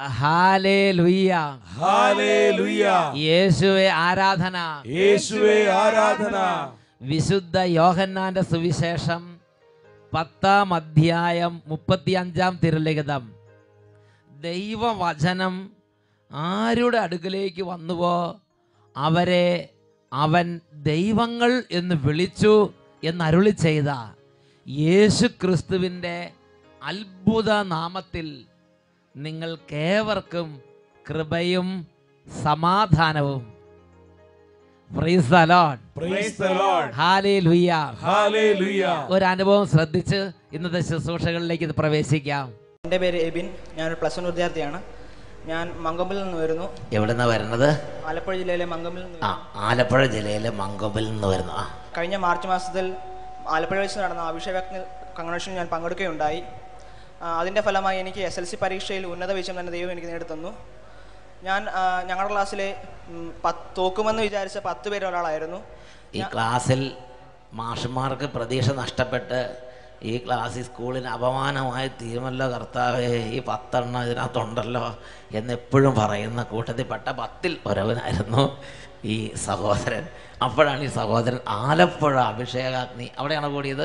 Hallelujah hallelujah യേശുവെ ആരാധന യേശുവേ ആരാധന വിശുദ്ധ യോഹന്നാന്റെ സുവിശേഷം പത്താം അധ്യായം മുപ്പത്തിയഞ്ചാം തിരുലിഖിതം ദൈവവചനം ആരുടെ അടുക്കലേക്ക് വന്നുവോ അവരെ അവൻ ദൈവങ്ങൾ എന്ന് വിളിച്ചു എന്നരുളി ചെയ്ത യേശു ക്രിസ്തുവിൻ്റെ അത്ഭുത നാമത്തിൽ നിങ്ങൾക്കേവർക്കും കൃപയും സമാധാനവും Praise the Lord. Praise the Lord hallelujah hallelujah ഒരു അനുഭവം ശ്രദ്ധിച്ച് ഇന്നത്തെ ശുശ്രൂഷകളിലേക്ക് ഇത് പ്രവേശിക്കാം എൻ്റെ പേര് എബിൻ ഞാനൊരു പ്ലസ് വൺ വിദ്യാർത്ഥിയാണ് ഞാൻ മങ്കമ്പിൽ നിന്ന് വരുന്നു എവിടുന്ന വരുന്നത് ആലപ്പുഴ ജില്ലയിലെ മങ്കമ്പിൽ നിന്ന് ആ ആലപ്പുഴ ജില്ലയിലെ മങ്കൊമ്പിൽ നിന്ന് വരുന്നു ആ കഴിഞ്ഞ മാർച്ച് മാസത്തിൽ ആലപ്പുഴ വെച്ച് നടന്ന അഭിഷേകത്തിന് കൺവെൻഷനിൽ ഞാൻ പങ്കെടുക്കുകയുണ്ടായി ആ, അതിൻ്റെ ഫലമായി എനിക്ക് എസ് എൽ സി പരീക്ഷയിൽ ഉന്നത വിജയം തന്നെ ദൈവം എനിക്ക് നേടിത്തന്നു ഞാൻ ആ, ഞങ്ങളുടെ ക്ലാസ്സിലെ ഉം, പത്ത് തോക്കുമെന്ന് വിചാരിച്ച പത്ത് പേര് ഒരാളായിരുന്നു ഈ ക്ലാസ്സിൽ മാഷന്മാർക്ക് പ്രതീക്ഷ നഷ്ടപ്പെട്ട് ഈ ക്ലാസ്സിൽ സ്കൂളിന് അപമാനമായി തീരുമല്ലോ കർത്താവേ ഈ പത്തെണ്ണം ഇതിനകത്തുണ്ടല്ലോ എന്നെപ്പോഴും പറയുന്ന കൂട്ടത്തിൽപ്പെട്ട പത്തിൽ ഒരുവനായിരുന്നു ഈ സഹോദരൻ അപ്പോഴാണ് ഈ സഹോദരൻ ആലപ്പുഴ അഭിഷേകാഗ്നി അവിടെയാണോ കൂടിയത്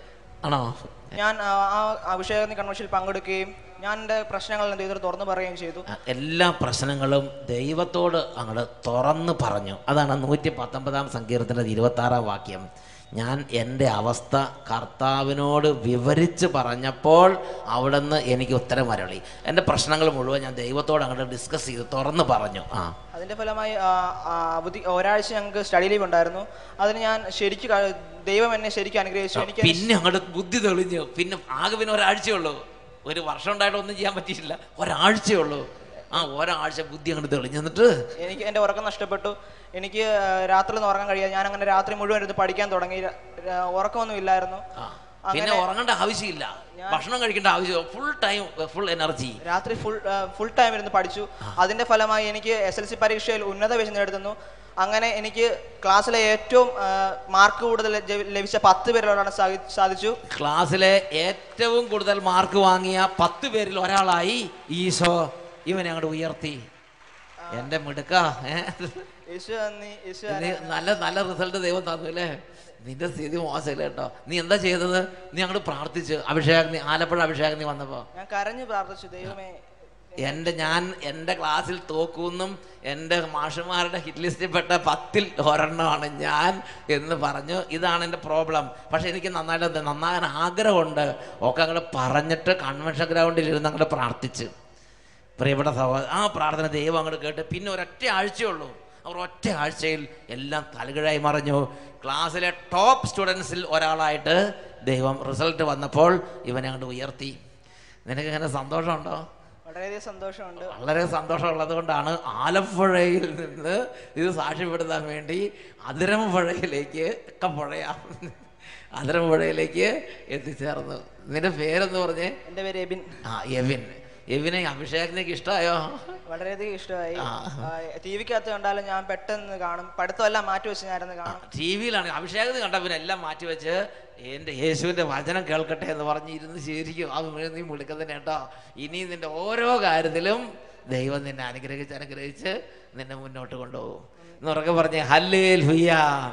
ആണോ ഞാൻ ആ ആ അഭിഷേകത്തിന് കൺവെൻഷനിൽ പങ്കെടുക്കുകയും ഞാൻ എൻ്റെ പ്രശ്നങ്ങൾ ദൈവത്തോട് തുറന്നു പറയുകയും ചെയ്തു എല്ലാ പ്രശ്നങ്ങളും ദൈവത്തോട് അങ്ങോട്ട് തുറന്ന് പറഞ്ഞു അതാണ് നൂറ്റി പത്തൊമ്പതാം സങ്കീർത്തനത്തിൻ്റെ ഇരുപത്തി ആറാം വാക്യം ഞാൻ എൻ്റെ അവസ്ഥ കർത്താവിനോട് വിവരിച്ച് പറഞ്ഞപ്പോൾ അവിടുന്ന് എനിക്ക് ഉത്തരം വരളി എൻ്റെ പ്രശ്നങ്ങൾ മുഴുവൻ ഞാൻ ദൈവത്തോട് അങ്ങോട്ട് ഡിസ്കസ് ചെയ്ത് തുറന്ന് പറഞ്ഞു ആ അതിന്റെ ഫലമായി ആ, ആ, അവധി ഒരാഴ്ച ഞങ്ങൾക്ക് സ്റ്റഡി ലീവ് ഉണ്ടായിരുന്നു അതിന് ഞാൻ ശരിക്കും ക- ദൈവം എന്നെ ശരിക്കും അനുഗ്രഹിച്ചു എനിക്ക് പിന്നെ അങ്ങോട്ട് ബുദ്ധി തെളിഞ്ഞു പിന്നെ ആകെ പിന്നെ ഒരാഴ്ചയുള്ളൂ ഒരു വർഷം ഉണ്ടായിട്ട് ഒന്നും ചെയ്യാൻ പറ്റിയിട്ടില്ല ഒരാഴ്ചയുള്ളൂ ആ ഒരാഴ്ച ബുദ്ധി അങ്ങോട്ട് തെളിഞ്ഞു എന്നിട്ട് എനിക്ക് എൻ്റെ ഉറക്കം നഷ്ടപ്പെട്ടു എനിക്ക് ആ, രാത്രിയിൽ നിന്ന് ഉറങ്ങാൻ കഴിയാതെ ഞാൻ അങ്ങനെ രാത്രി മുഴുവൻ ഇരുന്ന് പഠിക്കാൻ തുടങ്ങി ര- ര- ഉറക്കമൊന്നും ഇല്ലായിരുന്നു ആ, പിന്നെ ഉറങ്ങേണ്ട ആവശ്യമില്ല ഭക്ഷണം കഴിക്കേണ്ട ആവശ്യം ഫുൾ ടൈം ഫുൾ എനർജി രാത്രി ഫുൾ ഫുൾ ടൈം ഇരുന്ന് പഠിച്ചു അതിന്റെ ഫലമായി എനിക്ക് എസ് എൽ സി പരീക്ഷയിൽ ഉന്നത വിജയം നേടുന്നു അങ്ങനെ എനിക്ക് ക്ലാസ്സിലെ ഏറ്റവും മാർക്ക് കൂടുതൽ ജ- ലഭിച്ച പത്ത് പേരിലോടാണ് സാധിച്ചു ക്ലാസ്സിലെ ഏറ്റവും കൂടുതൽ മാർക്ക് വാങ്ങിയ പത്ത് പേരിൽ ഒരാളായി ഈശോ ഇവനെ അങ്ങോട്ട് ഉയർത്തി എന്റെ മിടുക്ക ഏ? യേശു നന്ദി യേശു നീ നല്ല നല്ല റിസൾട്ട് ദൈവം തന്നു അല്ലേ നിന്റെ സ്ഥിതി മോശമില്ല കേട്ടോ നീ എന്താ ചെയ്തത് നീ അങ്ങോട്ട് പ്രാർത്ഥിച്ച് അഭിഷേകം നീ ആലപ്പുഴ അഭിഷേകം നീ വന്നപ്പോ ഞാൻ കരഞ്ഞു പ്രാർത്ഥിച്ചു ദൈവമേ എൻ്റെ ഞാൻ എൻ്റെ ക്ലാസ്സിൽ തോക്കുന്നും എൻ്റെ മാഷുമാരുടെ ഹിറ്റ് ലിസ്റ്റിൽ പെട്ട പത്തിൽ ഒരെണ്ണമാണ് ഞാൻ എന്ന് പറഞ്ഞു ഇതാണ് എൻ്റെ പ്രോബ്ലം പക്ഷേ എനിക്ക് നന്നായിട്ട് നന്നാകാൻ ആഗ്രഹമുണ്ട് ഒക്കെ അങ്ങോട്ട് പറഞ്ഞിട്ട് കൺവെൻഷൻ ഗ്രൗണ്ടിൽ ഇരുന്ന് അങ്ങോട്ട് പ്രാർത്ഥിച്ച് പ്രിയപ്പെട്ട സഹോദരൻ ആ പ്രാർത്ഥന ദൈവം അങ്ങോട്ട് കേട്ട് പിന്നെ ഒരൊറ്റ ആഴ്ചയുള്ളൂ അവർ ഒറ്റ ആഴ്ചയിൽ എല്ലാം തലകിഴായി മറിഞ്ഞു ക്ലാസ്സിലെ ടോപ്പ് സ്റ്റുഡൻസിൽ ഒരാളായിട്ട് ദൈവം റിസൾട്ട് വന്നപ്പോൾ ഇവനെ അങ്ങോട്ട് ഉയർത്തി നിനക്ക് ഇങ്ങനെ സന്തോഷമുണ്ടോ വളരെയധികം സന്തോഷമുണ്ട് വളരെ സന്തോഷമുള്ളത് കൊണ്ടാണ് ആലപ്പുഴയിൽ നിന്ന് ഇത് സാക്ഷ്യപ്പെടുത്താൻ വേണ്ടി അതിരമ്പുഴയിലേക്ക് ഒക്കെ പുഴയാ അതിരമ്പുഴയിലേക്ക് എത്തിച്ചേർന്നു നിന്റെ പേരെന്ന് പറഞ്ഞേ എൻ്റെ പേര് എബിൻ ആ എവിൻ എവിനെ അഭിഷേകത്തിനേക്ക് ഇഷ്ടമായോ വളരെയധികം ഇഷ്ടമായി ആ. ടി വിക്കകത്ത് കണ്ടാലും ഞാൻ പെട്ടെന്ന് കാണും പഠിത്തമെല്ലാം മാറ്റി വെച്ച് ഞാനിരുന്ന് കാണും ടി വിയിലാണ് അഭിഷേകത്തിന് കണ്ട പിന്നെ എല്ലാം മാറ്റിവെച്ച് എൻ്റെ യേശുവിൻ്റെ വചനം കേൾക്കട്ടെ എന്ന് പറഞ്ഞ് ഇരുന്ന് ശരിക്കും അത് മുഴുവൻ നീ മുടുക്കത്തിന് കേട്ടോ ഇനി നിന്റെ ഓരോ കാര്യത്തിലും ദൈവം നിന്നെ അനുഗ്രഹിച്ച് അനുഗ്രഹിച്ച് നിന്നെ മുന്നോട്ട് കൊണ്ടുപോകും എന്ന് ഉറക്കെ പറഞ്ഞേ ഹല്ലേ ലുയ്യ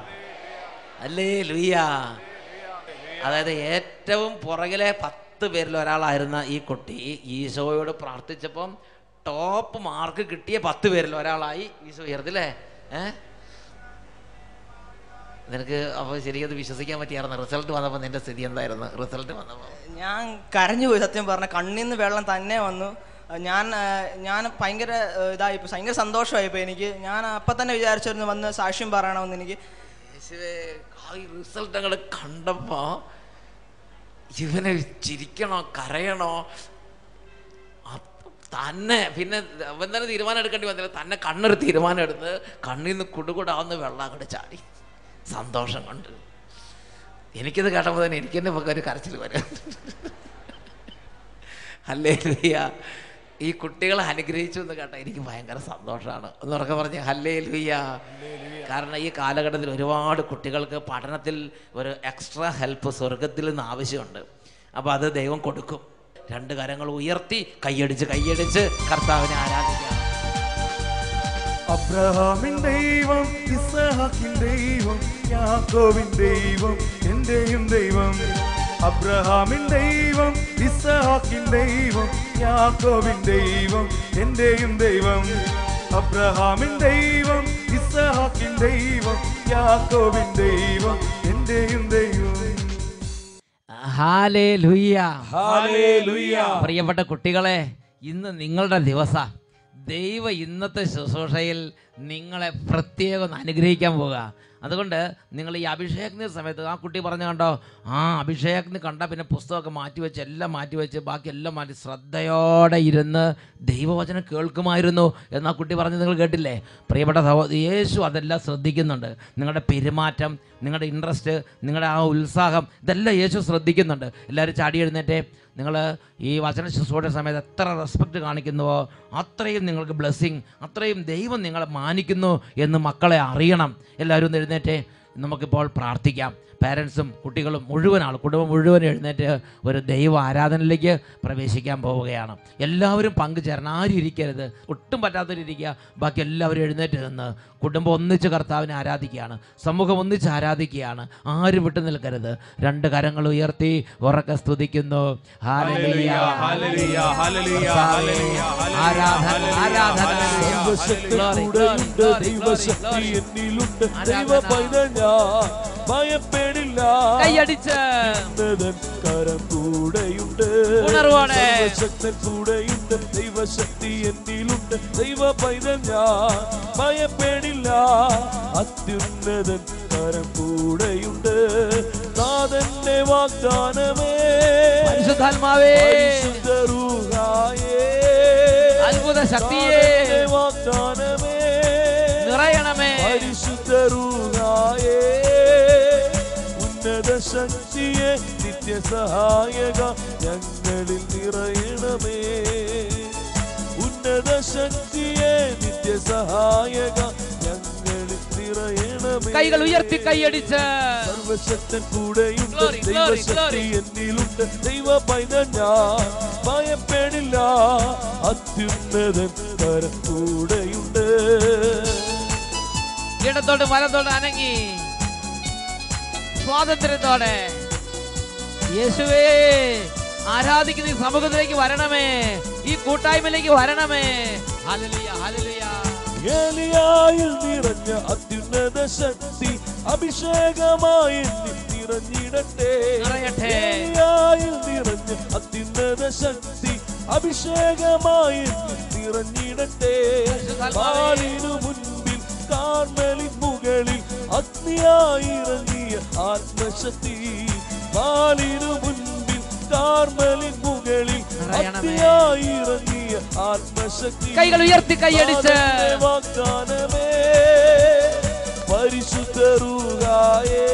ഹല്ലേ ലുയ്യ അതായത് ഏറ്റവും പുറകിലെ പത്ത് പേരിൽ ഒരാളായിരുന്ന ഈ കുട്ടി ഈശോയോട് പ്രാർത്ഥിച്ചപ്പം ടോപ്പ് മാർക്ക് കിട്ടിയ പത്ത് പേരിൽ ഒരാളായി ഈശോ ഉയർത്തില്ലേ ഏഹ് നിനക്ക് അപ്പോൾ ശരിക്കും അത് വിശ്വസിക്കാൻ പറ്റിയായിരുന്നു റിസൾട്ട് വന്നപ്പോൾ നിന്റെ സ്ഥിതി എന്തായിരുന്നു റിസൾട്ട് വന്നപ്പോൾ ഞാൻ കരഞ്ഞു പോയി സത്യം പറഞ്ഞ കണ്ണിൽ നിന്ന് വെള്ളം തന്നെ വന്നു ഞാൻ ആ, ഞാൻ ഭയങ്കര ആ, ഇതായി പോയി, ഭയങ്കര സന്തോഷമായി എനിക്ക് ഞാൻ അപ്പം തന്നെ വിചാരിച്ചിരുന്നു വന്ന് സാക്ഷ്യം പറയണമെന്ന് എനിക്ക് യേശുവേ ആ ഈ റിസൾട്ട് ഞങ്ങൾ കണ്ടപ്പോൾ ഇവനെ ചിരിക്കണോ കരയണോ അപ്പ- തന്നെ പിന്നെ അവൻ തന്നെ തീരുമാനം എടുക്കേണ്ടി വന്നില്ല തന്നെ കണ്ണൊരു തീരുമാനം എടുത്ത് കണ്ണിൽ നിന്ന് കുടുകുടാവുന്ന വെള്ളം അങ്ങോട്ട് ചാടി സന്തോഷം കൊണ്ട് എനിക്കിത് കേട്ടപ്പോൾ തന്നെ എനിക്ക് തന്നെ ഒരു കരച്ചിൽ വരും അല്ലേ ലുയ്യ ഈ കുട്ടികളെ അനുഗ്രഹിച്ചു എന്ന് കേട്ടാൽ എനിക്ക് ഭയങ്കര സന്തോഷമാണ് ഒന്ന് ഉറക്കെ പറഞ്ഞ് ഹല്ലേ ലുയ്യ കാരണം ഈ കാലഘട്ടത്തിൽ ഒരുപാട് കുട്ടികൾക്ക് പഠനത്തിൽ ഒരു എക്സ്ട്രാ ഹെൽപ്പ് സ്വർഗത്തിൽ നിന്ന് ആവശ്യമുണ്ട് അപ്പോൾ അത് ദൈവം കൊടുക്കും രണ്ട് കരങ്ങൾ ഉയർത്തി കൈയടിച്ച് കൈയടിച്ച് കർത്താവിനെ ആരാധിക്കാം അബ്രഹാമിൻ ദൈവം ഇസഹാക്കിൻ ദൈവം യാക്കോവിൻ ദൈവം എന്റെയും ദൈവം അബ്രഹാമിൻ ദൈവം ഇസഹാക്കിൻ ദൈവം യാക്കോവിൻ ദൈവം എന്റെയും ദൈവം അബ്രഹാമിൻ ദൈവം ഇസഹാക്കിൻ ദൈവം യാക്കോവിൻ ദൈവം എന്റെയും ദൈവം ഹാലേലുയ്യ ഹല്ലേലൂയ പ്രിയപ്പെട്ട കുട്ടികളെ ഇന്ന് നിങ്ങളുടെ ദിവസ ദൈവ ഇന്നത്തെ ശുശ്രൂഷയിൽ നിങ്ങളെ പ്രത്യേകം ഒന്ന് അനുഗ്രഹിക്കാൻ പോവുക അതുകൊണ്ട് നിങ്ങൾ ഈ അഭിഷേകത്തിന് സമയത്ത് ആ കുട്ടി പറഞ്ഞു കണ്ടോ ആ അഭിഷേകത്തിന് കണ്ട പിന്നെ പുസ്തകമൊക്കെ മാറ്റിവെച്ച് എല്ലാം മാറ്റിവെച്ച് ബാക്കി എല്ലാം മാറ്റി ശ്രദ്ധയോടെ ഇരുന്ന് ദൈവവചനം കേൾക്കുമായിരുന്നു എന്ന് ആ കുട്ടി പറഞ്ഞ് നിങ്ങൾ കേട്ടില്ലേ പ്രിയപ്പെട്ട സഹോ യേശു അതെല്ലാം ശ്രദ്ധിക്കുന്നുണ്ട് നിങ്ങളുടെ പെരുമാറ്റം നിങ്ങളുടെ ഇൻട്രസ്റ്റ് നിങ്ങളുടെ ആ ഉത്സാഹം ഇതെല്ലാം യേശു ശ്രദ്ധിക്കുന്നുണ്ട് എല്ലാവരും ചാടി എഴുന്നേറ്റേ നിങ്ങൾ ഈ വചന ശുശ്രൂഷ സമയത്ത് എത്ര റെസ്പെക്റ്റ് കാണിക്കുന്നുവോ അത്രയും നിങ്ങൾക്ക് ബ്ലെസ്സിങ് അത്രയും ദൈവം നിങ്ങളെ മാനിക്കുന്നു എന്ന് മക്കളെ അറിയണം എല്ലാവരും ഒന്ന് എഴുന്നേറ്റേ നമുക്കിപ്പോൾ പ്രാർത്ഥിക്കാം പാരൻസും കുട്ടികളും മുഴുവൻ ആൾ കുടുംബം മുഴുവൻ എഴുന്നേറ്റ് ഒരു ദൈവ ആരാധനയിലേക്ക് പ്രവേശിക്കാൻ പോവുകയാണ് എല്ലാവരും പങ്കുചേരണം ആരും ഇരിക്കരുത് ഒട്ടും പറ്റാത്തവരിയ്ക്കുക ബാക്കി എല്ലാവരും എഴുന്നേറ്റ് നിന്ന് കുടുംബം ഒന്നിച്ച് കർത്താവിനെ ആരാധിക്കുകയാണ് സമൂഹം ഒന്നിച്ച് ആരാധിക്കുകയാണ് ആരും വിട്ടു നിൽക്കരുത് രണ്ട് കരങ്ങൾ ഉയർത്തി ഉറക്കെ സ്തുതിക്കുന്നു ഹാലലുയ ഹല്ലേലൂയ ഹല്ലേലൂയ കർത്താവേ, ഹല്ലേലൂയ ആരാധന ആരാധന സർവശക്തൻ Glory, കൂടെയുണ്ട് glory, ദൈവശക്തി glory. എന്നിലുണ്ട് ആരാധന. ദൈവ പൈതൽ ഞാൻ ഭയപ്പെടില്ല കൈയടിച്ച് ഉന്നതൻ കരം കൂടെയുണ്ട് ഉണർവോടെ. സർവശക്തൻ കൂടെയുണ്ട് ദൈവശക്തി എന്നിലുണ്ട് ദൈവ പൈതൽ ഞാൻ ഭയപ്പെടില്ല അത്യുന്നതൻ കരം കൂടെയുണ്ട് നാഥന്റെ വാഗ്ദാനമേ പരിശുദ്ധാത്മാവേ പരിശുദ്ധ റൂഹായേ അത്ഭുത ശക്തിയേ നാഥന്റെ വാഗ്ദാനമേ നിറയണമേ പരിശുദ്ധ റൂഹായേ ഉന്നത ശക്തിയെ നിത്യസഹായക ഞങ്ങളിൽ നിറയണമേ ഉന്നത ശക്തിയെ നിത്യസഹായക ഞങ്ങളിൽ നിറയണമേ കൈകൾ ഉയർത്തി കൈയടിച്ച് സർവശക്തൻ കൂടെയുണ്ട് Glory, glory, ദൈവശക്തി glory. എന്നിലുണ്ട് ദൈവ പൈതൽ ഞാൻ ഭയപ്പെടില്ല അത്യുന്നതൻ കരം കൂടെയുണ്ട് ഇടത്തോട്ട് വലത്തോട്ട് അനങ്ങി സ്വാതന്ത്ര്യത്തോടെ യേശുവേ ആരാധിക്കുന്ന ഈ സമൂഹത്തിലേക്ക് വരണമേ ഈ കൂട്ടായ്മയിലേക്ക് വരണമേ ഹല്ലേലൂയ ഹല്ലേലൂയ ഏലിയായിൽ നിറഞ്ഞ അത്യുന്നത ശക്തി അഭിഷേകമായി എന്നിൽ നിറഞ്ഞിടട്ടെ നിറയട്ടെ. ഏലിയായിൽ നിറഞ്ഞ അത്യുന്നത ശക്തി അഭിഷേകമായി എന്നിൽ നിറഞ്ഞിടട്ടെ പരിശുദ്ധാത്മാവേ. പാലിനു മുൻപിൽ കാർമലിൻ മുകളിൽ അഗ്നിയായി ഇറങ്ങിയ ആത്മശക്തി പാലിനു മുൻപിൽ കാർമലിൻ മുകളിൽ നിറയണമേ. അഗ്നിയായി ഇറങ്ങിയ ആത്മശക്തി കൈകൾ ഉയർത്തി കൈയടിച്ച് താതന്റെ വാഗ്ദാനമേ പരിശുദ്ധ റൂഹായേ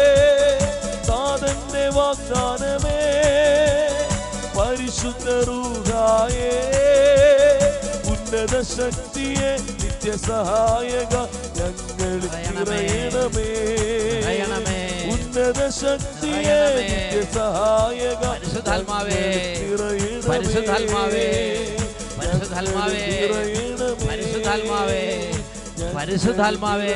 താതന്റെ വാഗ്ദാനമേ പരിശുദ്ധ റൂഹായേ ഉന്നത ശക്തിയെ നിത്യസഹായക ഞങ്ങളിൽ നിറയണമേ. നിറയണമേ നിറയണമേ. ഉന്നത ശക്തിയെ നിറയണമേ. നിത്യസഹായക പരിശുദ്ധാത്മാവേ. ഞങ്ങളിൽ നിറയണമേ. പരിശുദ്ധാത്മാവേ. പരിശുദ്ധാത്മാവേ. പരിശുദ്ധാത്മാവേ. പരിശുദ്ധാത്മാവേ.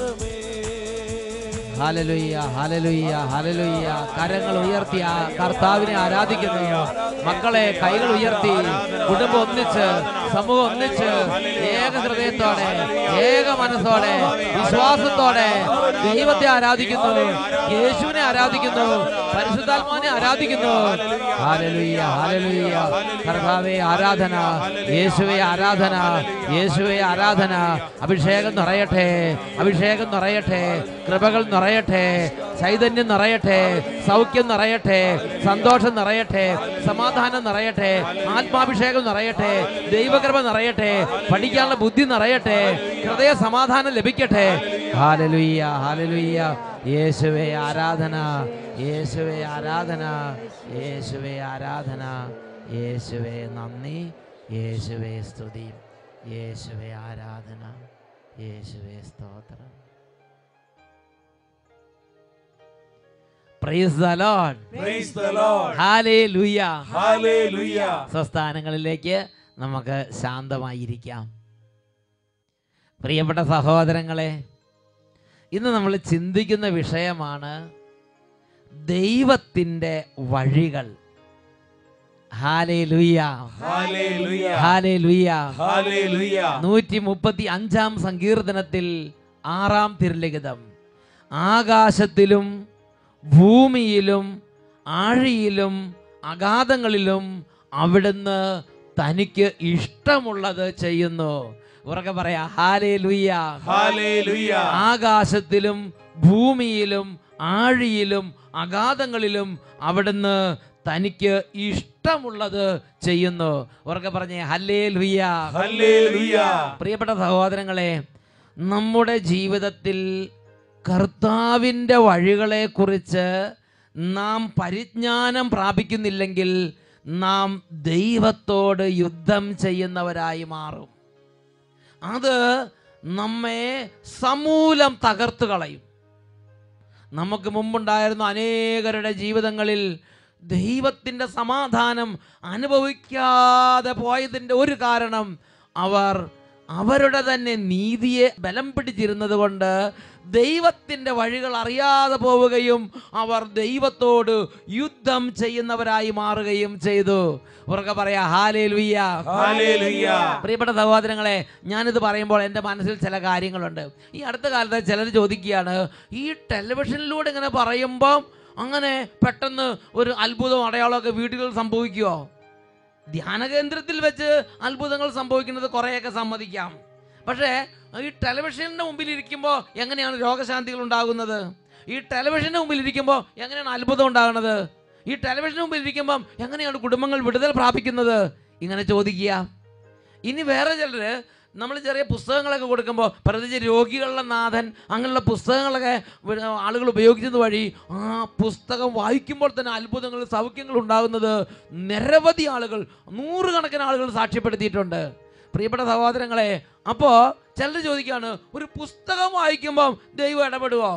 ഹാലലുയ്യ ഹാലലുയ്യ ഹാലലുയ്യ കരങ്ങൾ ഉയർത്തിയ കർത്താവിനെ ആരാധിക്കുന്നു മക്കളെ കൈകൾ ഉയർത്തി കുടുംബം ഒന്നിച്ച് സമൂഹം ഒന്നിച്ച് ഏക ഹൃദയത്തോടെ ഏക മനസ്സോടെ വിശ്വാസത്തോടെ ദൈവത്തെ ആരാധിക്കുന്നു യേശുവിനെ ആരാധിക്കുന്നു പരിശുദ്ധാത്മാവിനെ ആരാധിക്കുന്നു ഹാലലുയ്യ ഹാലലുയ്യ കർത്താവെ ആരാധന യേശുവെ ആരാധന യേശുവെ ആരാധന അഭിഷേകം നിറയട്ടെ അഭിഷേകം നിറയട്ടെ കൃപകൾ നിറയട്ടെ ചൈതന്യം നിറയട്ടെ സൗഖ്യം നിറയട്ടെ സന്തോഷം നിറയട്ടെ സമാധാനം നിറയട്ടെ ആത്മാഭിഷേകം നിറയട്ടെ ദൈവകൃപ നിറയട്ടെ പഠിക്കാനുള്ള ബുദ്ധി നിറയട്ടെ ഹൃദയ സമാധാനം ലഭിക്കട്ടെ ഹാലലുയ്യ ഹാലലുയ്യ യേശുവെ ആരാധന യേശുവെ ആരാധന യേശുവെ ആരാധന യേശുവെ നന്ദി യേശുവെ സ്തുതി യേശുവെ ആരാധന യേശുവെ സ്തോത്രം price the Lord Praise the Lord. Hallelujah Hallelujah. സ്വസ്ഥാനങ്ങളിലേക്ക് നമുക്ക് ശാന്തമായിരിക്കാം പ്രിയപ്പെട്ട സഹോദരങ്ങളെ ഇന്ന് നമ്മൾ ചിന്തിക്കുന്ന വിഷയമാണ് ദൈവത്തിൻ്റെ വഴികൾ ഹാലേലൂയ Hallelujah. Hallelujah Hallelujah. നൂറ്റി മുപ്പത്തി അഞ്ചാം സങ്കീർത്തനത്തിൽ ആറാം തിരുലിഖിതം ആകാശത്തിലും ഭൂമിയിലും ആഴിയിലും അഗാധങ്ങളിലും അവിടുന്ന് തനിക്ക് ഇഷ്ടമുള്ളത് ചെയ്യുന്നു ഉറക്കെ പറയാ ഹാലേ ലുയ്യ Hallelujah. ആകാശത്തിലും ഭൂമിയിലും ആഴിയിലും അഗാധങ്ങളിലും അവിടുന്ന് തനിക്ക് ഇഷ്ടമുള്ളത് ചെയ്യുന്നു ഉറക്കെ പറഞ്ഞേ ഹല്ലേ ലുയ്യ Hallelujah. പ്രിയപ്പെട്ട സഹോദരങ്ങളെ നമ്മുടെ ജീവിതത്തിൽ കർത്താവിൻ്റെ വഴികളെക്കുറിച്ച് നാം പരിജ്ഞാനം പ്രാപിക്കുന്നില്ലെങ്കിൽ നാം ദൈവത്തോട് യുദ്ധം ചെയ്യുന്നവരായി മാറും അത് നമ്മെ സമൂലം തകർത്തു കളയും നമുക്ക് മുമ്പുണ്ടായിരുന്ന അനേകരുടെ ജീവിതങ്ങളിൽ ദൈവത്തിൻ്റെ സമാധാനം അനുഭവിക്കാതെ പോയതിൻ്റെ ഒരു കാരണം അവർ അവരുടെ തന്നെ നീതിയെ ബലം പിടിച്ചിരുന്നത് കൊണ്ട് ദൈവത്തിൻ്റെ വഴികൾ അറിയാതെ പോവുകയും അവർ ദൈവത്തോട് യുദ്ധം ചെയ്യുന്നവരായി മാറുകയും ചെയ്തു ഉറക്കെ പറയാ ഹാലേ ലുയ്യ Hallelujah. പ്രിയപ്പെട്ട സഹോദരങ്ങളെ ഞാനിത് പറയുമ്പോൾ എൻ്റെ മനസ്സിൽ ചില കാര്യങ്ങളുണ്ട് ഈ അടുത്ത കാലത്ത് ചിലർ ചോദിക്കുകയാണ് ഈ ടെലിവിഷനിലൂടെ ഇങ്ങനെ പറയുമ്പോൾ അങ്ങനെ പെട്ടെന്ന് ഒരു അത്ഭുതം അടയാളമൊക്കെ വീടുകളിൽ സംഭവിക്കുമോ ധ്യാന കേന്ദ്രത്തിൽ വെച്ച് അത്ഭുതങ്ങൾ സംഭവിക്കുന്നത് കുറേയൊക്കെ സമ്മതിക്കാം പക്ഷേ ഈ ടെലിവിഷൻ്റെ മുമ്പിൽ ഇരിക്കുമ്പോൾ എങ്ങനെയാണ് രോഗശാന്തികൾ ഉണ്ടാകുന്നത് ഈ ടെലിവിഷൻ്റെ മുമ്പിൽ ഇരിക്കുമ്പോൾ എങ്ങനെയാണ് അത്ഭുതം ഉണ്ടാകുന്നത് ഈ ടെലിവിഷന് മുമ്പിൽ ഇരിക്കുമ്പം എങ്ങനെയാണ് കുടുംബങ്ങൾ വിടുതൽ പ്രാപിക്കുന്നത് ഇങ്ങനെ ചോദിക്കുക ഇനി വേറെ ചിലർ നമ്മൾ ചെറിയ പുസ്തകങ്ങളൊക്കെ കൊടുക്കുമ്പോൾ പ്രത്യേകിച്ച് രോഗികളുടെ നാഥൻ അങ്ങനെയുള്ള പുസ്തകങ്ങളൊക്കെ വി- ആളുകൾ ഉപയോഗിച്ചത് വഴി ആ പുസ്തകം വായിക്കുമ്പോൾ തന്നെ അത്ഭുതങ്ങൾ സൗഖ്യങ്ങൾ ഉണ്ടാകുന്നത് നിരവധി ആളുകൾ നൂറുകണക്കിന് ആളുകൾ സാക്ഷ്യപ്പെടുത്തിയിട്ടുണ്ട് പ്രിയപ്പെട്ട സഹോദരങ്ങളെ അപ്പോൾ ചിലർ ചോദിക്കുകയാണ് ഒരു പുസ്തകം വായിക്കുമ്പം ദൈവം ഇടപെടുവോ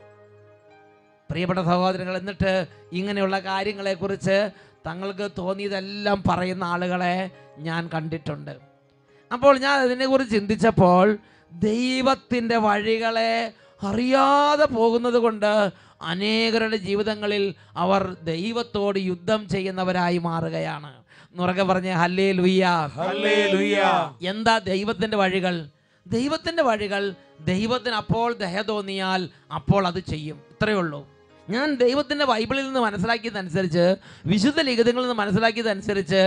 പ്രിയപ്പെട്ട സഹോദരങ്ങൾ എന്നിട്ട് ഇങ്ങനെയുള്ള കാര്യങ്ങളെക്കുറിച്ച് തങ്ങൾക്ക് തോന്നിയതെല്ലാം പറയുന്ന ആളുകളെ ഞാൻ കണ്ടിട്ടുണ്ട് അപ്പോൾ ഞാൻ അതിനെക്കുറിച്ച് ചിന്തിച്ചപ്പോൾ ദൈവത്തിൻ്റെ വഴികളെ അറിയാതെ പോകുന്നത് കൊണ്ട് അനേകരുടെ ജീവിതങ്ങളിൽ അവർ ദൈവത്തോട് യുദ്ധം ചെയ്യുന്നവരായി മാറുകയാണ് നുറകെ പറഞ്ഞ ഹല്ലേ ലുയ്യ Hallelujah. എന്താ ദൈവത്തിൻ്റെ വഴികൾ ദൈവത്തിൻ്റെ വഴികൾ ദൈവത്തിന് അപ്പോൾ ദയ തോന്നിയാൽ അപ്പോൾ അത് ചെയ്യും ഇത്രയേ ഉള്ളൂ ഞാൻ ദൈവത്തിൻ്റെ ബൈബിളിൽ നിന്ന് മനസ്സിലാക്കിയതനുസരിച്ച് വിശുദ്ധ ലിഖിതങ്ങളിൽ നിന്ന് മനസ്സിലാക്കിയതനുസരിച്ച്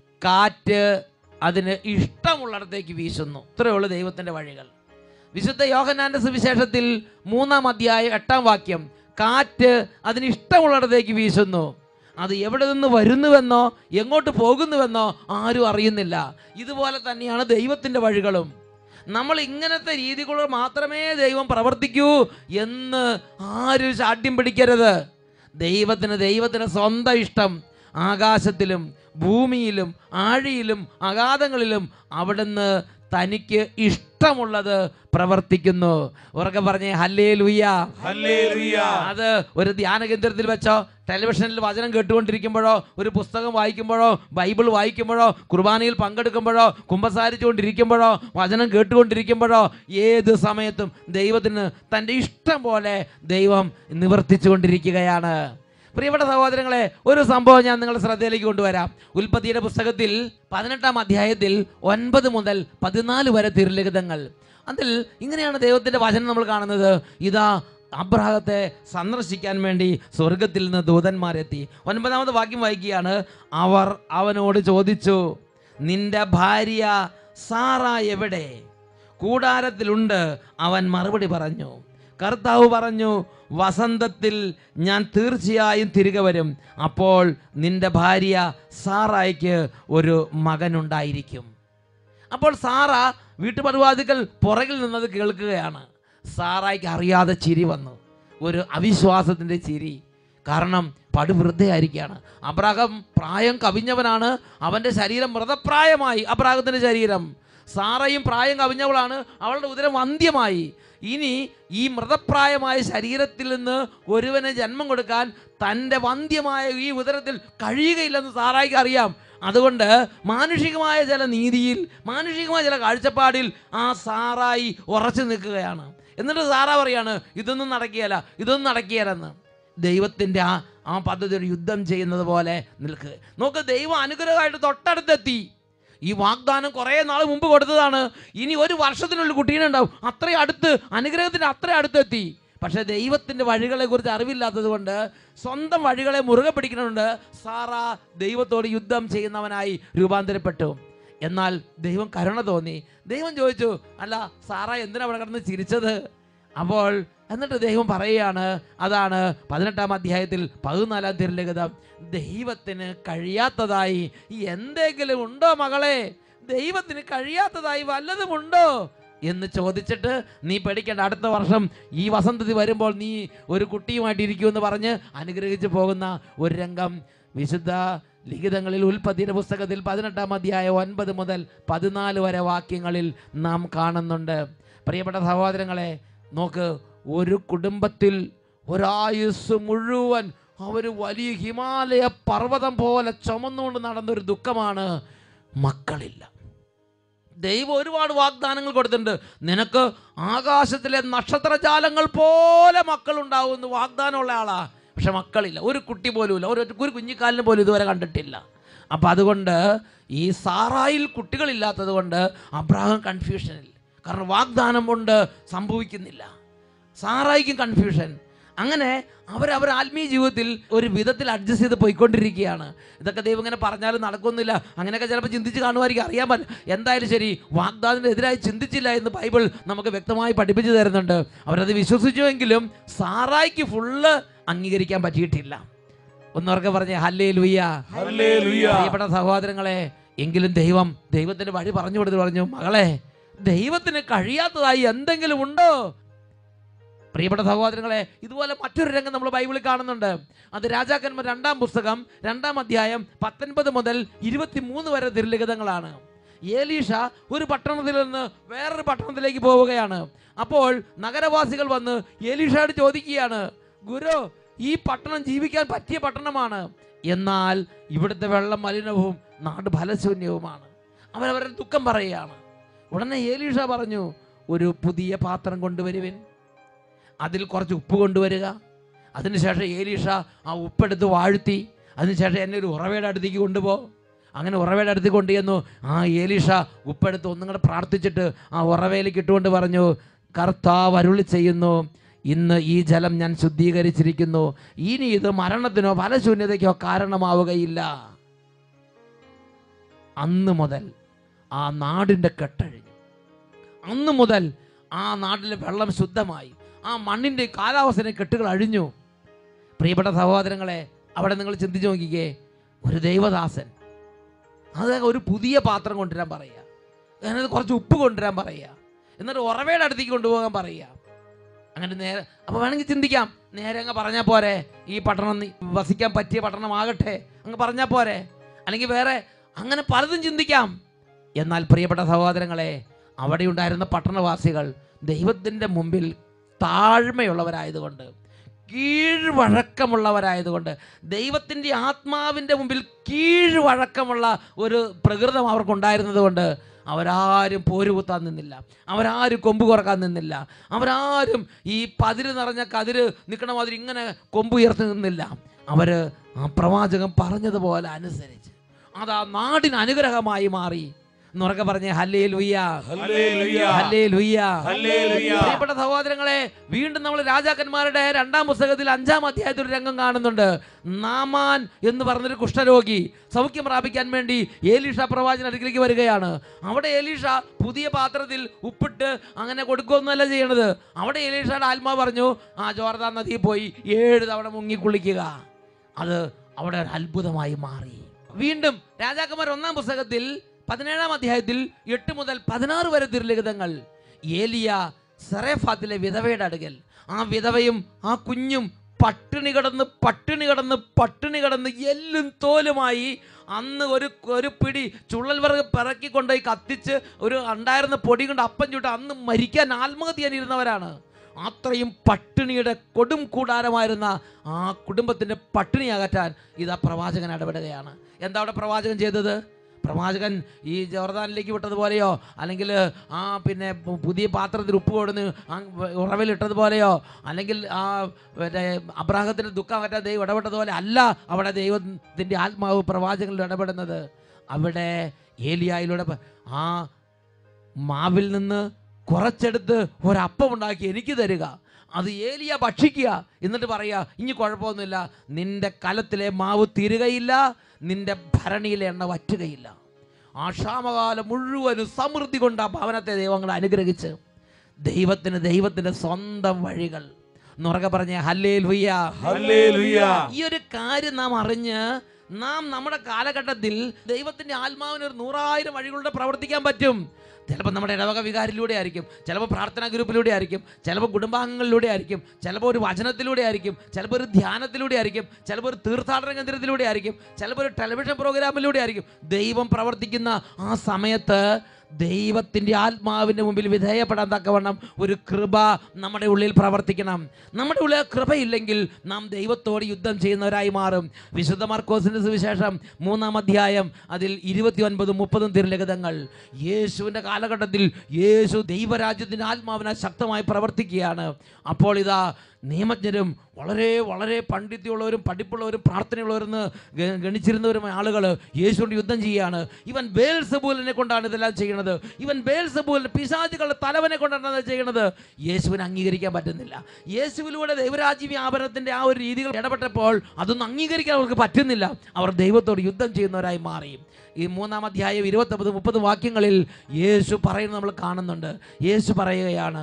കാറ്റ് അതിന് ഇഷ്ടമുള്ളിടത്തേക്ക് വീശുന്നു ഇത്രയേ ഉള്ളൂ ദൈവത്തിൻ്റെ വഴികൾ വിശുദ്ധ യോഹന്നാന്റെ സുവിശേഷത്തിൽ മൂന്നാം അധ്യായം എട്ടാം വാക്യം കാറ്റ് അതിന് ഇഷ്ടമുള്ളിടത്തേക്ക് വീശുന്നു അത് എവിടെ നിന്ന് വരുന്നുവെന്നോ എങ്ങോട്ട് പോകുന്നുവെന്നോ ആരും അറിയുന്നില്ല ഇതുപോലെ തന്നെയാണ് ദൈവത്തിൻ്റെ വഴികളും നമ്മൾ ഇങ്ങനത്തെ രീതികൾ മാത്രമേ ദൈവം പ്രവർത്തിക്കൂ എന്ന് ആരും ശാഠ്യം പിടിക്കരുത് ദൈവത്തിന് ദൈവത്തിന് സ്വന്തം ഇഷ്ടം ആകാശത്തിലും ഭൂമിയിലും ആഴിയിലും അഗാധങ്ങളിലും അവിടുന്ന് തനിക്ക് ഇഷ്ടമുള്ളത് പ്രവർത്തിക്കുന്നു ഉറക്കെ പറഞ്ഞേ ഹല്ലേ ലുയ്യ Hallelujah. അത് ഒരു ധ്യാന കേന്ദ്രത്തിൽ വെച്ചോ ടെലിവിഷനിൽ വചനം കേട്ടുകൊണ്ടിരിക്കുമ്പോഴോ ഒരു പുസ്തകം വായിക്കുമ്പോഴോ ബൈബിൾ വായിക്കുമ്പോഴോ കുർബാനയിൽ പങ്കെടുക്കുമ്പോഴോ കുമ്പസാരിച്ചുകൊണ്ടിരിക്കുമ്പോഴോ വചനം കേട്ടുകൊണ്ടിരിക്കുമ്പോഴോ ഏത് സമയത്തും ദൈവത്തിന് തൻ്റെ ഇഷ്ടം പോലെ ദൈവം നിവർത്തിച്ചുകൊണ്ടിരിക്കുകയാണ് പ്രിയപ്പെട്ട സഹോദരങ്ങളെ ഒരു സംഭവം ഞാൻ നിങ്ങളുടെ ശ്രദ്ധയിലേക്ക് കൊണ്ടുവരാം ഉൽപ്പത്തിയുടെ പുസ്തകത്തിൽ പതിനെട്ടാം അധ്യായത്തിൽ ഒൻപത് മുതൽ പതിനാല് വരെ തിരുലിഖിതങ്ങൾ അതിൽ ഇങ്ങനെയാണ് ദൈവത്തിൻ്റെ വചനം നമ്മൾ കാണുന്നത് ഇതാ അബ്രാഹത്തെ സന്ദർശിക്കാൻ വേണ്ടി സ്വർഗത്തിൽ നിന്ന് ദൂതന്മാരെത്തി ഒൻപതാമത് വാക്യം വായിക്കുകയാണ് അവർ അവനോട് ചോദിച്ചു നിന്റെ ഭാര്യ സാറ എവിടെ കൂടാരത്തിലുണ്ട് അവൻ മറുപടി പറഞ്ഞു കർത്താവ് പറഞ്ഞു വസന്തത്തിൽ ഞാൻ തീർച്ചയായും തിരികെ വരും അപ്പോൾ നിന്റെ ഭാര്യ സാറായിക്ക് ഒരു മകനുണ്ടായിരിക്കും അപ്പോൾ സാറ വീട്ടുപരിവാദികൾ പുറകിൽ നിന്നത് കേൾക്കുകയാണ് സാറായിക്ക് അറിയാതെ ചിരി വന്നു ഒരു അവിശ്വാസത്തിൻ്റെ ചിരി കാരണം പടുവൃദ്ധയായിരിക്കുകയാണ് അബ്രാഹം പ്രായം കവിഞ്ഞവനാണ് അവൻ്റെ ശരീരം മൃതപ്രായമായി അബ്രാഹത്തിൻ്റെ ശരീരം സാറയും പ്രായം കവിഞ്ഞവളാണ് അവളുടെ ഉദരം അന്ത്യമായി ഇനി ഈ മൃതപ്രായമായ ശരീരത്തിൽ നിന്ന് ഒരുവന് ജന്മം കൊടുക്കാൻ തൻ്റെ വന്ധ്യമായ ഈ ഉദരത്തിൽ കഴിയുകയില്ലെന്ന് സാറായിക്ക് അറിയാം അതുകൊണ്ട് മാനുഷികമായ ചില നീതിയിൽ മാനുഷികമായ ചില കാഴ്ചപ്പാടിൽ ആ സാറായി ഉറച്ചു നിൽക്കുകയാണ് എന്നിട്ട് സാറാ പറയാണ് ഇതൊന്നും നടക്കുകയല്ല ഇതൊന്നും നടക്കുകയല്ലെന്ന് ദൈവത്തിൻ്റെ ആ ആ പദ്ധതി ഒരു യുദ്ധം ചെയ്യുന്നത് പോലെ നിൽക്കുക നോക്ക് ദൈവം അനുഗ്രഹമായിട്ട് തൊട്ടടുത്തെത്തി ഈ വാഗ്ദാനം കുറേ നാൾ മുമ്പ് കൊടുത്തതാണ് ഇനി ഒരു വർഷത്തിനുള്ളിൽ കുട്ടീനെ ഉണ്ടാവും അത്രയും അടുത്ത് അനുഗ്രഹത്തിന് അത്രയും അടുത്തെത്തി പക്ഷേ ദൈവത്തിൻ്റെ വഴികളെ കുറിച്ച് അറിവില്ലാത്തത് കൊണ്ട് സ്വന്തം വഴികളെ മുറുകെ പിടിക്കുന്നുണ്ട് സാറ ദൈവത്തോട് യുദ്ധം ചെയ്യുന്നവനായി രൂപാന്തരപ്പെട്ടു എന്നാൽ ദൈവം കരുണ തോന്നി ദൈവം ചോദിച്ചു അല്ല സാറ എന്തിനാ അവിടെ കിടന്ന് ചിരിച്ചത് അപ്പോൾ എന്നിട്ട് ദൈവം പറയുകയാണ് അതാണ് പതിനെട്ടാം അധ്യായത്തിൽ പതിനാലാം തിരുലിഖിതം ദൈവത്തിന് കഴിയാത്തതായി എന്തെങ്കിലും ഉണ്ടോ മകളെ ദൈവത്തിന് കഴിയാത്തതായി വല്ലതുമുണ്ടോ എന്ന് ചോദിച്ചിട്ട് നീ പേടിക്കേണ്ട അടുത്ത വർഷം ഈ വസന്തത്തിൽ വരുമ്പോൾ നീ ഒരു കുട്ടിയുമായിട്ട് ഇരിക്കുമെന്ന് പറഞ്ഞ് അനുഗ്രഹിച്ചു പോകുന്ന ഒരു രംഗം വിശുദ്ധ ലിഖിതങ്ങളിൽ ഉൽപ്പത്തിയുടെ പുസ്തകത്തിൽ പതിനെട്ടാം അധ്യായം ഒൻപത് മുതൽ പതിനാല് വരെ വാക്യങ്ങളിൽ നാം കാണുന്നുണ്ട് പ്രിയപ്പെട്ട സഹോദരങ്ങളെ നോക്ക് ഒരു കുടുംബത്തിൽ ഒരായുസ് മുഴുവൻ അവർ വലിയ ഹിമാലയ പർവ്വതം പോലെ ചുമന്നുകൊണ്ട് നടന്നൊരു ദുഃഖമാണ് മക്കളില്ല ദൈവം ഒരുപാട് വാഗ്ദാനങ്ങൾ കൊടുത്തിട്ടുണ്ട് നിനക്ക് ആകാശത്തിലെ നക്ഷത്രജാലങ്ങൾ പോലെ മക്കളുണ്ടാവുമെന്ന് വാഗ്ദാനമുള്ള ആളാ പക്ഷെ മക്കളില്ല ഒരു കുട്ടി പോലും ഇല്ല ഒരു ഒരു കുഞ്ഞിക്കാലിന് പോലും ഇതുവരെ കണ്ടിട്ടില്ല അപ്പം അതുകൊണ്ട് ഈ സാറായിൽ കുട്ടികളില്ലാത്തത് കൊണ്ട് അബ്രാഹം കൺഫ്യൂഷനിൽ കാരണം വാഗ്ദാനം കൊണ്ട് സംഭവിക്കുന്നില്ല സാറായിക്കും കൺഫ്യൂഷൻ അങ്ങനെ അവർ അവർ ആത്മീയ ജീവിതത്തിൽ ഒരു വിധത്തിൽ അഡ്ജസ്റ്റ് ചെയ്ത് പോയിക്കൊണ്ടിരിക്കുകയാണ് ഇതൊക്കെ ദൈവം ഇങ്ങനെ പറഞ്ഞാലും നടക്കുന്നില്ല അങ്ങനെയൊക്കെ ചിലപ്പോൾ ചിന്തിച്ച് കാണുമായിരിക്കും അറിയാൻ പറ്റില്ല എന്തായാലും ശരി വാഗ്ദാനത്തിനെതിരായി ചിന്തിച്ചില്ല എന്ന് ബൈബിൾ നമുക്ക് വ്യക്തമായി പഠിപ്പിച്ചു തരുന്നുണ്ട് അവരത് വിശ്വസിച്ചുവെങ്കിലും സാറായിക്ക് ഫുള്ള് അംഗീകരിക്കാൻ പറ്റിയിട്ടില്ല ഒന്നവർക്ക് പറഞ്ഞേ ഹല്ലേ ലുയ്യ ഹല്ലേലൂയ പ്രിയപ്പെട്ട സഹോദരങ്ങളെ എങ്കിലും ദൈവം ദൈവത്തിന്റെ വഴി പറഞ്ഞു കൊടുത്ത് പറഞ്ഞു മകളെ ദൈവത്തിന് കഴിയാത്തതായി എന്തെങ്കിലും ഉണ്ടോ പ്രിയപ്പെട്ട സഹോദരങ്ങളെ ഇതുപോലെ മറ്റൊരു രംഗം നമ്മൾ ബൈബിളിൽ കാണുന്നുണ്ട് അത് രാജാക്കന്മാർ രണ്ടാം പുസ്തകം രണ്ടാം അധ്യായം പത്തൊൻപത് മുതൽ ഇരുപത്തിമൂന്ന് വരെ തിരുലിഖിതങ്ങളാണ് ഏലീഷ ഒരു പട്ടണത്തിൽ നിന്ന് വേറൊരു പട്ടണത്തിലേക്ക് പോവുകയാണ് അപ്പോൾ നഗരവാസികൾ വന്ന് ഏലീഷയോട് ചോദിക്കുകയാണ് ഗുരു ഈ പട്ടണം ജീവിക്കാൻ പറ്റിയ പട്ടണമാണ് എന്നാൽ ഇവിടുത്തെ വെള്ളം മലിനവും നാട് ഫലശൂന്യവുമാണ് അവരവരുടെ ദുഃഖം പറയുകയാണ് ഉടനെ ഏലീഷ പറഞ്ഞു ഒരു പുതിയ പാത്രം കൊണ്ടുവരുവിൻ അതിൽ കുറച്ച് ഉപ്പ് കൊണ്ടുവരിക അതിനുശേഷം ഏലീഷ ആ ഉപ്പെടുത്ത് വാഴ്ത്തി അതിനുശേഷം എന്നെ ഒരു ഉറവയുടെ അടുത്തേക്ക് കൊണ്ടുപോ അങ്ങനെ ഉറവയുടെ അടുത്ത് കൊണ്ടുചെന്നു ആ ഏലീഷ ഉപ്പെടുത്ത് ഒന്നും കൂടെ പ്രാർത്ഥിച്ചിട്ട് ആ ഉറവയിലേക്ക് ഇട്ടുകൊണ്ട് പറഞ്ഞു കർത്താവ് അരുളി ചെയ്യുന്നു ഇന്ന് ഈ ജലം ഞാൻ ശുദ്ധീകരിച്ചിരിക്കുന്നു ഇനി ഇത് മരണത്തിനോ ഫലശൂന്യതയ്ക്കോ കാരണമാവുകയില്ല അന്ന് മുതൽ ആ നാടിൻ്റെ കെട്ടഴിഞ്ഞു അന്ന് മുതൽ ആ നാട്ടിലെ വെള്ളം ശുദ്ധമായി ആ മണ്ണിൻ്റെ കാലാവസ്ഥയുടെ കെട്ടുകൾ അഴിഞ്ഞു പ്രിയപ്പെട്ട സഹോദരങ്ങളെ അവിടെ നിങ്ങൾ ചിന്തിച്ചു നോക്കിക്കേ ഒരു ദൈവദാസൻ അത് ഒരു പുതിയ പാത്രം കൊണ്ടുവരാൻ പറയുക അതിനകത്ത് കുറച്ച് ഉപ്പ് കൊണ്ടുവരാൻ പറയുക എന്നിട്ട് ഉറവയുടെ അടുത്തേക്ക് കൊണ്ടുപോകാൻ പറയുക അങ്ങനെ നേരെ അപ്പോൾ വേണമെങ്കിൽ ചിന്തിക്കാം നേരെ അങ്ങ് പറഞ്ഞാൽ പോരെ ഈ പട്ടണം നി- വസിക്കാൻ പറ്റിയ പട്ടണമാകട്ടെ അങ്ങ് പറഞ്ഞാൽ പോരെ അല്ലെങ്കിൽ വേറെ അങ്ങനെ പലതും ചിന്തിക്കാം എന്നാൽ പ്രിയപ്പെട്ട സഹോദരങ്ങളെ അവിടെ ഉണ്ടായിരുന്ന പട്ടണവാസികൾ ദൈവത്തിൻ്റെ മുമ്പിൽ താഴ്മയുള്ളവരായതുകൊണ്ട് കീഴ്വഴക്കമുള്ളവരായതുകൊണ്ട് ദൈവത്തിൻ്റെ ആത്മാവിൻ്റെ മുമ്പിൽ കീഴ്വഴക്കമുള്ള ഒരു പ്രകൃതം അവർക്കുണ്ടായിരുന്നത് കൊണ്ട് അവരാരും പോരുകുത്താൻ നിന്നില്ല അവരാരും കൊമ്പ് കുറക്കാൻ നിന്നില്ല അവരാരും ഈ പതിര് നിറഞ്ഞ കതിര് നിൽക്കണ മാതിരി ഇങ്ങനെ കൊമ്പ് ഉയർത്തി നിന്നില്ല അവർ ആ പ്രവാചകൻ പറഞ്ഞതുപോലെ അനുസരിച്ച് അത് ആ നാടിന് അനുഗ്രഹമായി മാറി എന്നുറക്കെ പറഞ്ഞേ ഹല്ലേ ലുയ്യ ഹല്ലേലൂയ ഹല്ലേ ലുയ്യ ഹല്ലേലൂയ പ്രിയപ്പെട്ട സഹോദരങ്ങളെ വീണ്ടും നമ്മൾ രാജാക്കന്മാരുടെ രണ്ടാം പുസ്തകത്തിൽ അഞ്ചാം അധ്യായത്തിൽ ഒരു രംഗം കാണുന്നുണ്ട് നാമാൻ എന്ന് പറഞ്ഞൊരു കുഷ്ഠരോഗി സൗഖ്യം പ്രാപിക്കാൻ വേണ്ടി ഏലീഷ പ്രവാചന അടുക്കിലേക്ക് വരികയാണ് അവിടെ ഏലീഷ പുതിയ പാത്രത്തിൽ ഉപ്പിട്ട് അങ്ങനെ കൊടുക്കുകയൊന്നുമല്ല ചെയ്യണത് അവിടെ ഏലീഷയുടെ ആത്മാവ് പറഞ്ഞു ആ ജോർദാൻ നദിയിൽ പോയി ഏഴ് തവണ മുങ്ങി കുളിക്കുക അത് അവിടെ ഒരു അത്ഭുതമായി മാറി വീണ്ടും രാജാക്കന്മാർ ഒന്നാം പുസ്തകത്തിൽ പതിനേഴാം അധ്യായത്തിൽ എട്ട് മുതൽ പതിനാറ് വരെ തിരുലിഖിതങ്ങൾ ഏലിയ സെറേഫാത്തിലെ വിധവയുടെ അടുക്കൽ ആ വിധവയും ആ കുഞ്ഞും പട്ടിണി കിടന്ന് പട്ടിണി കിടന്ന് പട്ടിണി കിടന്ന് എല്ലും തോലുമായി അന്ന് ഒരു ഒരു പിടി ചുള്ളൽ വിറക് പിറക്കി കൊണ്ടുപോയി കത്തിച്ച് ഒരു ഉണ്ടായിരുന്ന പൊടി കൊണ്ട് അപ്പം ചുട്ട് അന്ന് മരിക്കാൻ ആത്മഹത്യ ചെയ്യാനിരുന്നവരാണ് അത്രയും പട്ടിണിയുടെ കൊടും കൂടാരമായിരുന്ന ആ കുടുംബത്തിൻ്റെ പട്ടിണി അകറ്റാൻ ഇതാ പ്രവാചകൻ ഇടപെടുകയാണ് എന്താ അവിടെ പ്രവാചകൻ ചെയ്തത് പ്രവാചകൻ ഈ ജോർദാനിലേക്ക് വിട്ടതുപോലെയോ അല്ലെങ്കിൽ ആ പിന്നെ പു- പുതിയ പാത്രത്തിൽ ഉപ്പ് കൊടുന്ന് ആ ഉറവിലിട്ടതുപോലെയോ അല്ലെങ്കിൽ ആ മറ്റേ അബ്രാഹത്തിൻ്റെ ദുഃഖം പറ്റാൻ ദൈവം ഇടപെട്ടതുപോലെ അല്ല അവിടെ ദൈവത്തിൻ്റെ ആത്മാവ് പ്രവാചകനിൽ ഇടപെടുന്നത് അവിടെ ഏലിയായിലൂടെ പ- ആ മാവിൽ നിന്ന് കുറച്ചെടുത്ത് ഒരപ്പം ഉണ്ടാക്കി എനിക്ക് തരിക അത് ഏലിയ ഭക്ഷിക്കുക എന്നിട്ട് പറയുക ഇനി കുഴപ്പമൊന്നുമില്ല നിന്റെ കലത്തിലെ മാവ് തീരുകയില്ല നിന്റെ ഭരണിയിലെ എണ്ണ വറ്റുകയില്ല ആ ക്ഷാമകാലം മുഴുവനും സമൃദ്ധി കൊണ്ട് ആ ഭവനത്തെ ദൈവങ്ങൾ അനുഗ്രഹിച്ച് ദൈവത്തിന് ദൈവത്തിൻ്റെ സ്വന്തം വഴികൾ എന്നുറക്കെ പറഞ്ഞ ഹല്ലേ ലുയ്യ ഹല്ലേലൂയ ഈ ഒരു കാര്യം നാം അറിഞ്ഞ് നാം നമ്മുടെ കാലഘട്ടത്തിൽ ദൈവത്തിന്റെ ആത്മാവിന് ഒരു നൂറായിരം വഴികളിലൂടെ പ്രവർത്തിക്കാൻ പറ്റും ചിലപ്പോൾ നമ്മുടെ ഇടവക വികാരിലൂടെ ആയിരിക്കും ചിലപ്പോൾ പ്രാർത്ഥനാ ഗ്രൂപ്പിലൂടെ ആയിരിക്കും ചിലപ്പോൾ കുടുംബാംഗങ്ങളിലൂടെ ആയിരിക്കും ചിലപ്പോൾ ഒരു വചനത്തിലൂടെ ആയിരിക്കും ചിലപ്പോൾ ഒരു ധ്യാനത്തിലൂടെ ആയിരിക്കും ചിലപ്പോൾ ഒരു തീർത്ഥാടന കേന്ദ്രത്തിലൂടെ ആയിരിക്കും ചിലപ്പോൾ ഒരു ടെലിവിഷൻ പ്രോഗ്രാമിലൂടെ ആയിരിക്കും ദൈവം പ്രവർത്തിക്കുന്ന ആ സമയത്ത് ദൈവത്തിൻ്റെ ആത്മാവിൻ്റെ മുമ്പിൽ വിധേയപ്പെടാൻ തക്കവണ്ണം ഒരു കൃപ നമ്മുടെ ഉള്ളിൽ പ്രവർത്തിക്കണം നമ്മുടെ ഉള്ളിൽ ആ കൃപയില്ലെങ്കിൽ നാം ദൈവത്തോട് യുദ്ധം ചെയ്യുന്നവരായി മാറും വിശുദ്ധ മാർക്കോസിൻ്റെ സുവിശേഷം മൂന്നാം അധ്യായം അതിൽ ഇരുപത്തി ഒൻപതും മുപ്പതും തിരുലഗതങ്ങൾ യേശുവിൻ്റെ കാലഘട്ടത്തിൽ യേശു ദൈവരാജ്യത്തിൻ്റെ ആത്മാവിനെ ശക്തമായി പ്രവർത്തിക്കുകയാണ് അപ്പോൾ ഇതാ നിയമജ്ഞരും വളരെ വളരെ പണ്ഡിത്യമുള്ളവരും പഠിപ്പുള്ളവരും പ്രാർത്ഥനയുള്ളവരെന്ന് ഗ- ഗണിച്ചിരുന്നവരുമായ ആളുകൾ യേശുവിൻ്റെ യുദ്ധം ചെയ്യുകയാണ് ഇവൻ ബേൽസബൂലിനെ കൊണ്ടാണ് ഇതെല്ലാം ചെയ്യുന്നത് ഇവൻ ബേൽസബൂലിന് പിശാചുകളുടെ തലവനെ കൊണ്ടാണ് അത് ചെയ്യുന്നത് യേശുവിനെ അംഗീകരിക്കാൻ പറ്റുന്നില്ല യേശുവിലൂടെ ദൈവരാജ്യ വ്യാപനത്തിൻ്റെ ആ ഒരു രീതികൾ ഇടപെട്ടപ്പോൾ അതൊന്നും അംഗീകരിക്കാൻ അവർക്ക് പറ്റുന്നില്ല അവർ ദൈവത്തോട് യുദ്ധം ചെയ്യുന്നവരായി മാറി ഈ മൂന്നാം അധ്യായം ഇരുപത്തൊമ്പത് മുപ്പത് വാക്യങ്ങളിൽ യേശു പറയുന്നത് നമ്മൾ കാണുന്നുണ്ട് യേശു പറയുകയാണ്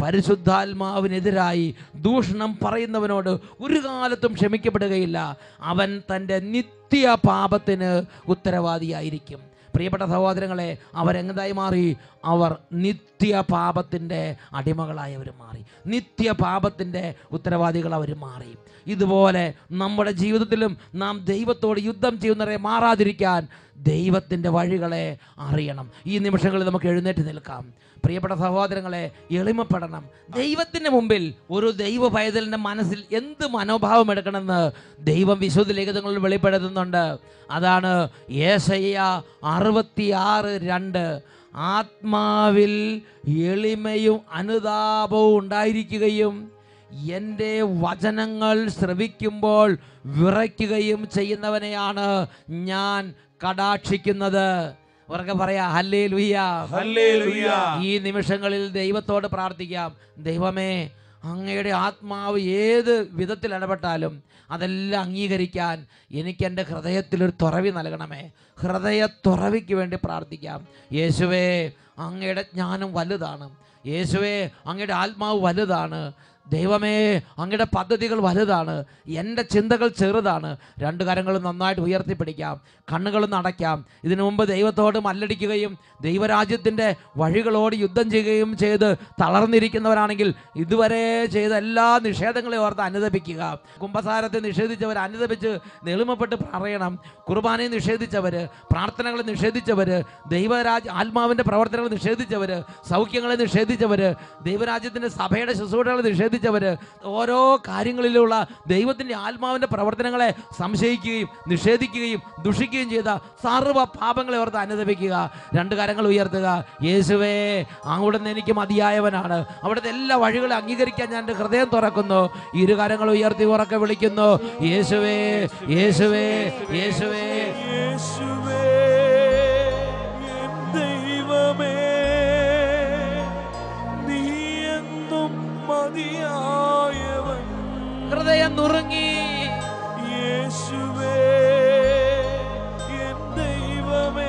പരിശുദ്ധാത്മാവിനെതിരായി ദൂഷണം പറയുന്നവനോട് ഒരു കാലത്തും ക്ഷമിക്കപ്പെടുകയില്ല അവൻ തൻ്റെ നിത്യ പാപത്തിന് ഉത്തരവാദിയായിരിക്കും പ്രിയപ്പെട്ട സഹോദരങ്ങളെ അവരെങ്ങതായി മാറി അവർ നിത്യ പാപത്തിൻ്റെ അടിമകളായവർ മാറി നിത്യ പാപത്തിൻ്റെ ഉത്തരവാദികൾ അവർ മാറി ഇതുപോലെ നമ്മുടെ ജീവിതത്തിലും നാം ദൈവത്തോട് യുദ്ധം ചെയ്യുന്നവരെ മാറാതിരിക്കാൻ ദൈവത്തിൻ്റെ വഴികളെ അറിയണം ഈ നിമിഷങ്ങളിൽ നമുക്ക് എഴുന്നേറ്റ് നിൽക്കാം പ്രിയപ്പെട്ട സഹോദരങ്ങളെ എളിമപ്പെടണം ദൈവത്തിൻ്റെ മുമ്പിൽ ഒരു ദൈവ പൈതലിൻ്റെ മനസ്സിൽ എന്ത് മനോഭാവം എടുക്കണമെന്ന് ദൈവം വിശുദ്ധ ലിഖിതങ്ങളിൽ വെളിപ്പെടുത്തുന്നുണ്ട് അതാണ് ഏശയ്യ അറുപത്തിയാറ് രണ്ട് ആത്മാവിൽ എളിമയും അനുതാപവും ഉണ്ടായിരിക്കുകയും എൻ്റെ വചനങ്ങൾ ശ്രവിക്കുമ്പോൾ വിറയ്ക്കുകയും ചെയ്യുന്നവനെയാണ് ഞാൻ കടാക്ഷിക്കുന്നത് ഉറക്കെ പറയാ ഹല്ലേ ലുയ്യ ഹല്ലേലൂയ ഈ നിമിഷങ്ങളിൽ ദൈവത്തോട് പ്രാർത്ഥിക്കാം ദൈവമേ അങ്ങയുടെ ആത്മാവ് ഏത് വിധത്തിൽ ഇടപെട്ടാലും അതെല്ലാം അംഗീകരിക്കാൻ എനിക്ക് എൻ്റെ ഹൃദയത്തിലൊരു തുറവി നൽകണമേ ഹൃദയ തുറവിക്ക് വേണ്ടി പ്രാർത്ഥിക്കാം യേശുവേ അങ്ങയുടെ ജ്ഞാനം വലുതാണ് യേശുവേ അങ്ങയുടെ ആത്മാവ് വലുതാണ് ദൈവമേ അങ്ങയുടെ പദ്ധതികൾ വലുതാണ് എൻ്റെ ചിന്തകൾ ചെറുതാണ് രണ്ട് കരങ്ങളും നന്നായിട്ട് ഉയർത്തിപ്പിടിക്കാം കണ്ണുകളൊന്ന് അടയ്ക്കാം ഇതിനു മുമ്പ് ദൈവത്തോട് മല്ലടിക്കുകയും ദൈവരാജ്യത്തിൻ്റെ വഴികളോട് യുദ്ധം ചെയ്യുകയും ചെയ്ത് തളർന്നിരിക്കുന്നവരാണെങ്കിൽ ഇതുവരെ ചെയ്ത എല്ലാ നിഷേധങ്ങളെ ഓർത്ത് അനുദപിക്കുക കുംഭസാരത്തെ നിഷേധിച്ചവർ അനുദപിച്ച് നെളിമപ്പെട്ട് പറയണം കുർബാനയെ നിഷേധിച്ചവർ പ്രാർത്ഥനകളെ നിഷേധിച്ചവർ ദൈവരാജ് ആത്മാവിൻ്റെ പ്രവർത്തനങ്ങൾ നിഷേധിച്ചവർ സൗഖ്യങ്ങളെ നിഷേധിച്ചവർ ദൈവരാജ്യത്തിൻ്റെ സഭയുടെ ശുശ്രൂഷകളെ നിഷേധിച്ചവർ ഓരോ കാര്യങ്ങളിലുള്ള ദൈവത്തിൻ്റെ ആത്മാവിൻ്റെ പ്രവർത്തനങ്ങളെ സംശയിക്കുകയും നിഷേധിക്കുകയും ദുഷിക്കുകയും ചെയ്ത സർവ്വ പാപങ്ങളെ ഓർത്ത് അനുദപിക്കുക രണ്ട് കരങ്ങൾ ഉയർത്തുക യേശുവേ അവിടുന്ന് എനിക്ക് മതിയായവനാണ് അവിടുത്തെ എല്ലാ വഴികളും അംഗീകരിക്കാൻ ഞാൻ എൻ്റെ ഹൃദയം തുറക്കുന്നു ഇരു കരങ്ങൾ ഉയർത്തി ഉറക്കെ വിളിക്കുന്നു യേശുവേ യേശുവേ യേശുവേ യേശുവേ എൻ ദൈവമേ നീ എന്നും മതിയായവൻ ഹൃദയം നുറുങ്ങി യേശുവേ എൻ ദൈവമേ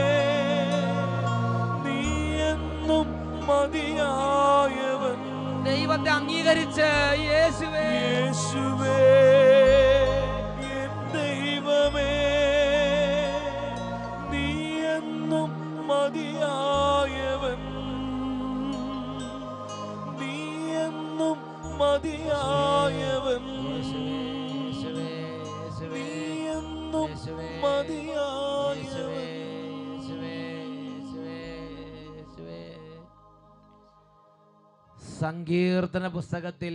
നീ എന്നും മതിയായവൻ ദൈവത്തെ അംഗീകരിച്ച് യേശുവേ യേശുവേ എൻ ദൈവമേ നീ എന്നും മതിയായവൻ നീ എന്നും മതിയായവൻ മതിയായവൻ സങ്കീർത്തന പുസ്തകത്തിൽ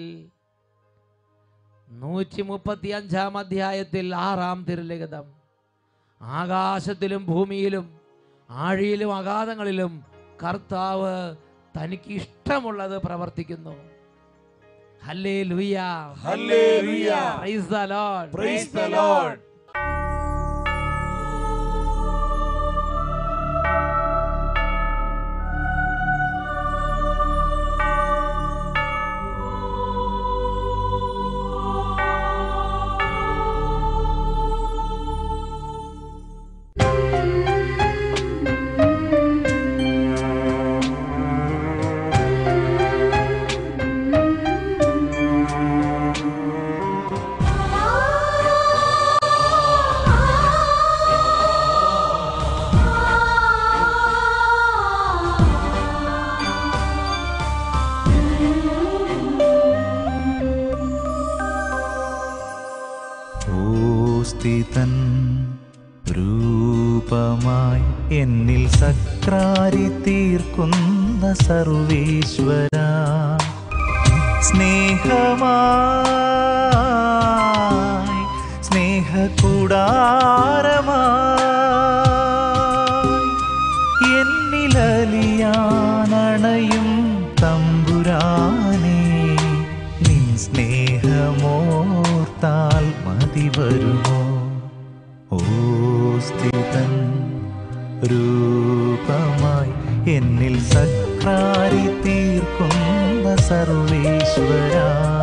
നൂറ്റി മുപ്പത്തി അഞ്ചാം അധ്യായത്തിൽ ആറാം തിരുലിഖിതം ആകാശത്തിലും ഭൂമിയിലും ആഴിയിലും അഗാധങ്ങളിലും കർത്താവ് തനിക്ക് ഇഷ്ടമുള്ളത് പ്രവർത്തിക്കുന്നു ഹല്ലേ ലുയ്യ Hallelujah. Praise the Lord. Praise the Lord. ഓസ്തിതൻ രൂപമായി എന്നിൽ സക്രാരി തീർക്കുന്ന സർവേശ്വര സ്നേഹമായി സ്നേഹകൂടാരമായി എന്നിലലിയാനണയും തമ്പുരാനേ നിൻ സ്നേഹമോർത്താൽ മതി വരുമോ ഓ സ്ഥിതൻ രൂപമായി എന്നിൽ സക്രാരി തീർക്കുന്ന സർവേശ്വര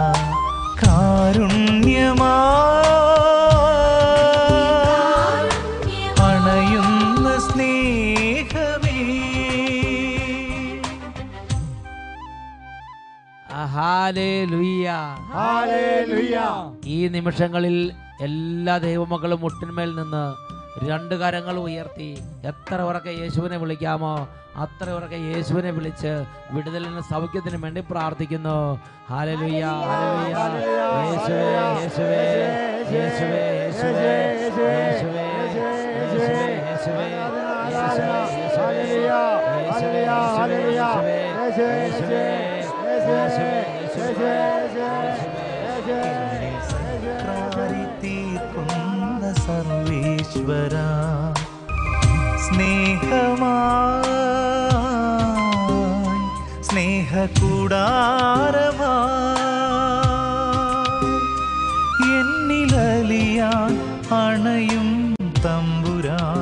കാരുണ്യമായി അണയുന്ന സ്നേഹമേ ഹല്ലേലൂയ. Hallelujah. ഈ നിമിഷങ്ങളിൽ എല്ലാ ദൈവമക്കളും മുട്ടിന്മേൽ നിന്ന് രണ്ട് കരങ്ങൾ ഉയർത്തി എത്ര ഉറക്കെ യേശുവിനെ വിളിക്കാമോ അത്ര ഉറക്കെ യേശുവിനെ വിളിച്ച് വിടുതലിന് സൗഖ്യത്തിന് വേണ്ടി പ്രാർത്ഥിക്കുന്നു ഹാലലുയ്യ ഹാലലുയ്യ യേശുവേ യേശുവേ യേശുവേ യേശുവേ യേശുവേ യേശുവേ യേശുവേ യേശുവേ യേശുവേ യേശുവേ യേശുവേ യേശുവേ യേശുവേ സക്രാരി തീർക്കുന്ന സർവേശ്വര സ്നേഹമായി സ്നേഹകൂടാരമായി എന്നിലലിയാൻ അണയും തമ്പുരാ